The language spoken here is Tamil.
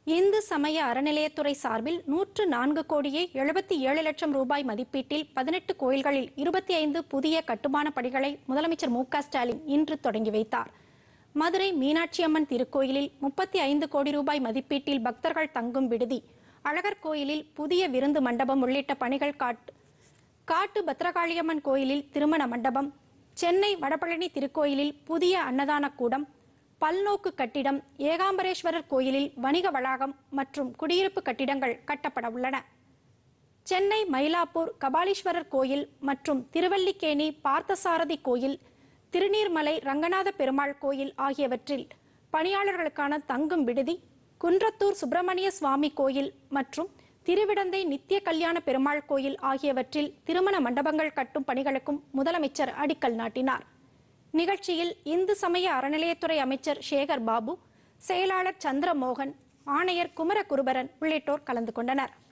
இந்து சமய அறநிலையத்துறை சார்பில் நூற்று நான்கு கோடியே எழுபத்தி ஏழு லட்சம் ரூபாய் மதிப்பீட்டில் பதினெட்டு கோயில்களில் இருபத்தி ஐந்து புதிய கட்டுமான பணிகளை முதலமைச்சர் மு க ஸ்டாலின் இன்று தொடங்கி வைத்தார் மதுரை மீனாட்சியம்மன் திருக்கோயிலில் முப்பத்தி ஐந்து கோடி ரூபாய் மதிப்பீட்டில் பக்தர்கள் தங்கும் விடுதி அழகர் கோயிலில் புதிய விருந்து மண்டபம் உள்ளிட்ட பணிகள் காட்டு காட்டு பத்ரகாளியம்மன் கோயிலில் திருமண மண்டபம் சென்னை வடபழனி திருக்கோயிலில் புதிய அன்னதான கூடம் பல்நோக்கு கட்டிடம் ஏகாம்பரேஸ்வரர் கோயிலில் வணிக வளாகம் மற்றும் குடியிருப்பு கட்டிடங்கள் கட்டப்பட உள்ளன சென்னை மயிலாப்பூர் கபாலீஸ்வரர் கோயில் மற்றும் திருவல்லிக்கேணி பார்த்தசாரதி கோயில் திருநீர்மலை ரங்கநாத பெருமாள் கோயில் ஆகியவற்றில் பணியாளர்களுக்கான தங்கும் விடுதி குன்றத்தூர் சுப்பிரமணிய சுவாமி கோயில் மற்றும் திருவிடந்தை நித்திய கல்யாண பெருமாள் கோயில் ஆகியவற்றில் திருமண மண்டபங்கள் கட்டும் பணிகளுக்கும் முதலமைச்சர் அடிக்கல் நாட்டினார் நிகழ்ச்சியில் இந்து சமய அறநிலையத்துறை அமைச்சர் சேகர் பாபு செயலாளர் சந்திரமோகன் ஆணையர் குமரகுருபரன் உள்ளிட்டோர் கலந்து கொண்டனர்